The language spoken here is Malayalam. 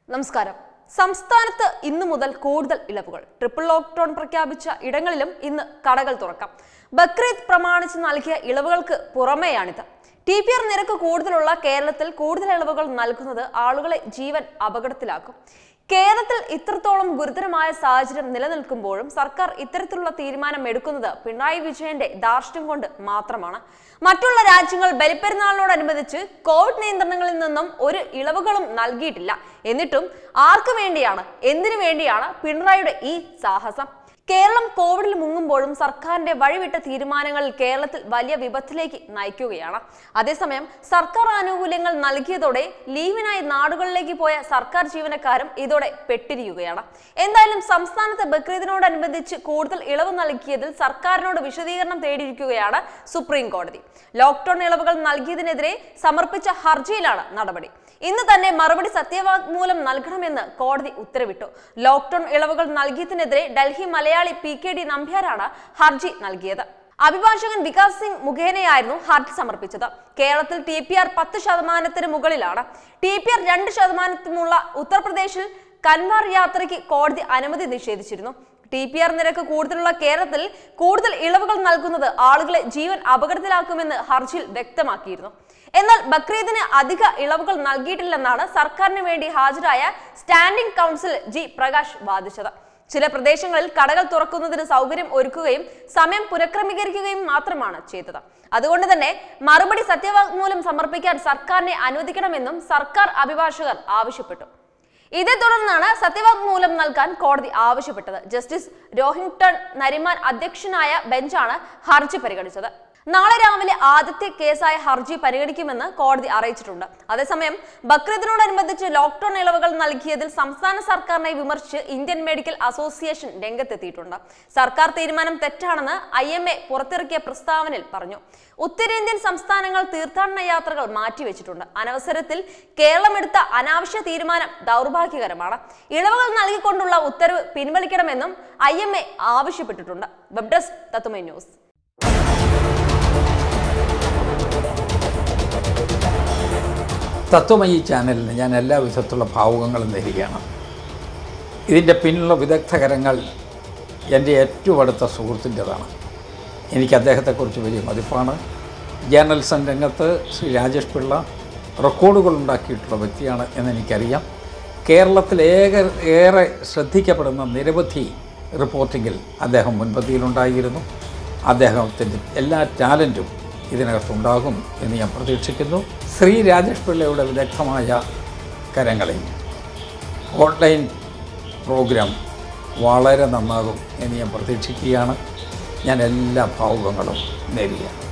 നമസ്കാരം സംസ്ഥാനത്ത് ഇന്നു മുതൽ കൂടുതൽ ഇളവുകൾ ട്രിപ്പിൾ ലോക്ക്ഡൌൺ പ്രഖ്യാപിച്ച ഇടങ്ങളിലും ഇന്ന് കടകൾ തുറക്കാം ബക്രീദ് പ്രമാണിച്ച് നൽകിയ ഇളവുകൾക്ക് പുറമെയാണിത് ടി പി ആർ നിരക്ക് കൂടുതലുള്ള കേരളത്തിൽ കൂടുതൽ ഇളവുകൾ നൽകുന്നത് ആളുകളെ ജീവൻ അപകടത്തിലാക്കും കേരളത്തിൽ ഇത്രത്തോളം ഗുരുതരമായ സാഹചര്യം നിലനിൽക്കുമ്പോഴും സർക്കാർ ഇത്തരത്തിലുള്ള തീരുമാനം എടുക്കുന്നത് പിണറായി വിജയന്റെ ധാർഷ്ട്യം കൊണ്ട് മാത്രമാണ് മറ്റുള്ള രാജ്യങ്ങൾ ബലിപ്പെരുന്നാളിനോടനുബന്ധിച്ച് കോവിഡ് നിയന്ത്രണങ്ങളിൽ നിന്നും ഒരു ഇളവുകളും നൽകിയിട്ടില്ല എന്നിട്ടും ആർക്കു വേണ്ടിയാണ് എന്തിനു വേണ്ടിയാണ് പിണറായിയുടെ ഈ സാഹസം കേരളം കോവിഡിൽ മുങ്ങുമ്പോഴും സർക്കാരിന്റെ വഴിവിട്ട തീരുമാനങ്ങൾ കേരളത്തിൽ വലിയ വിപത്തിലേക്ക് നയിക്കുകയാണ് അതേസമയം സർക്കാർ ആനുകൂല്യങ്ങൾ നൽകിയതോടെ ലീവിനായി നാടുകളിലേക്ക് പോയ സർക്കാർ ജീവനക്കാരും ഇതോടെ പെട്ടിരിക്കുകയാണ് എന്തായാലും സംസ്ഥാനത്ത് ബക്രീദിനോടനുബന്ധിച്ച് കൂടുതൽ ഇളവ് നൽകിയതിൽ സർക്കാരിനോട് വിശദീകരണം തേടിയിരിക്കുകയാണ് സുപ്രീം കോടതി ലോക്ക്ഡൌൺ ഇളവുകൾ നൽകിയതിനെതിരെ സമർപ്പിച്ച ഹർജിയിലാണ് നടപടി ഇന്ന് തന്നെ മറുപടി സത്യവാങ്മൂലം നൽകണമെന്ന് കോടതി ഉത്തരവിട്ടു ലോക്ക്ഡൌൺ ഇളവുകൾ നൽകിയതിനെതിരെ Delhi Malayali P K D നമ്പ്യാരാണ് ഹർജി നൽകിയത് അഭിഭാഷകൻ വികാസ് സിംഗ് മുഖേനയായിരുന്നു ഹർജി സമർപ്പിച്ചത് കേരളത്തിൽ ടി പി ആർ പത്ത് ശതമാനത്തിന് മുകളിലാണ് ടി പി ആർ രണ്ട് ശതമാനത്തിനുള്ള ഉത്തർപ്രദേശിൽ കൻവാർ യാത്രയ്ക്ക് കോടതി അനുമതി നിഷേധിച്ചിരുന്നു ടി പി ആർ നിരക്ക് കൂടുതലുള്ള കേരളത്തിൽ കൂടുതൽ ഇളവുകൾ നൽകുന്നത് ആളുകളെ ജീവൻ അപകടത്തിലാക്കുമെന്ന് ഹർജിയിൽ വ്യക്തമാക്കിയിരുന്നു എന്നാൽ ബക്രീദിന് അധിക ഇളവുകൾ നൽകിയിട്ടില്ലെന്നാണ് സർക്കാരിന് വേണ്ടി ഹാജരായ സ്റ്റാൻഡിംഗ് കൗൺസിൽ ജി പ്രകാശ് വാദിച്ചത് ചില പ്രദേശങ്ങളിൽ കടകൾ തുറക്കുന്നതിന് സൗകര്യം ഒരുക്കുകയും സമയം പുനഃക്രമീകരിക്കുകയും മാത്രമാണ് ചെയ്തത് അതുകൊണ്ട് തന്നെ മറുപടി സത്യവാങ്മൂലം സമർപ്പിക്കാൻ സർക്കാരിനെ അനുവദിക്കണമെന്നും സർക്കാർ അഭിഭാഷകർ ആവശ്യപ്പെട്ടു ഇതേ തുടർന്നാണ് സത്യവാങ്മൂലം നൽകാൻ കോടതി ആവശ്യപ്പെട്ടത് ജസ്റ്റിസ് രോഹിങ്ടൺ നരിമാൻ അധ്യക്ഷനായ ബെഞ്ചാണ് ഹർജി പരിഗണിച്ചത് നാളെ രാവിലെ ആദ്യത്തെ കേസായ ഹർജി പരിഗണിക്കുമെന്ന് കോടതി അറിയിച്ചിട്ടുണ്ട് അതേസമയം ബക്രീദിനോടനുബന്ധിച്ച് ലോക്ക്ഡൌൺ ഇളവുകൾ നൽകിയതിൽ സംസ്ഥാന സർക്കാരിനെ വിമർശിച്ച് ഇന്ത്യൻ മെഡിക്കൽ അസോസിയേഷൻ രംഗത്തെത്തിയിട്ടുണ്ട് സർക്കാർ തീരുമാനം തെറ്റാണെന്ന് ഐ എം എ പുറത്തിറക്കിയ പ്രസ്താവനയിൽ പറഞ്ഞു ഉത്തരേന്ത്യൻ സംസ്ഥാനങ്ങൾ തീർത്ഥാടന യാത്രകൾ മാറ്റിവെച്ചിട്ടുണ്ട് അനവസരത്തിൽ കേരളം എടുത്ത അനാവശ്യ തീരുമാനം ദൗർഭാഗ്യകരമാണ് ഇളവുകൾ നൽകിക്കൊണ്ടുള്ള ഉത്തരവ് പിൻവലിക്കണമെന്നും ഐ എം എ ആവശ്യപ്പെട്ടിട്ടുണ്ട് വെബ് ഡെസ്ക് തത്തുമൈ ന്യൂസ് തത്വമയി ചാനലിന് ഞാൻ എല്ലാ വിധത്തിലുള്ള ഭാവുകങ്ങളും നേരുകയാണ് ഇതിൻ്റെ പിന്നിലുള്ള വിദഗ്ധകരങ്ങൾ എൻ്റെ ഏറ്റവും അടുത്ത സുഹൃത്തിൻ്റെതാണ് എനിക്ക് അദ്ദേഹത്തെക്കുറിച്ച് വലിയ മതിപ്പാണ് ജേർണലിസം രംഗത്ത് ശ്രീ രാജേഷ് പിള്ള റെക്കോർഡുകൾ ഉണ്ടാക്കിയിട്ടുള്ള വ്യക്തിയാണ് എന്നെനിക്കറിയാം കേരളത്തിൽ ഏക ഏറെ ശ്രദ്ധിക്കപ്പെടുന്ന നിരവധി റിപ്പോർട്ടിങ്ങിൽ അദ്ദേഹം മുൻപന്തിയിലുണ്ടായിരുന്നു അദ്ദേഹത്തിൻ്റെ എല്ലാ ടാലൻറ്റും ഇതിനകത്തുണ്ടാകും എന്ന് ഞാൻ പ്രതീക്ഷിക്കുന്നു ശ്രീ രാജേഷ് പിള്ളയുടെ വിദഗ്ധമായ കരങ്ങളിൽ ഓൺലൈൻ പ്രോഗ്രാം വളരെ നന്നാകും എന്ന് ഞാൻ പ്രതീക്ഷിക്കുകയാണ് ഞാൻ എല്ലാ ഭാവുകങ്ങളും നേരുകയാണ്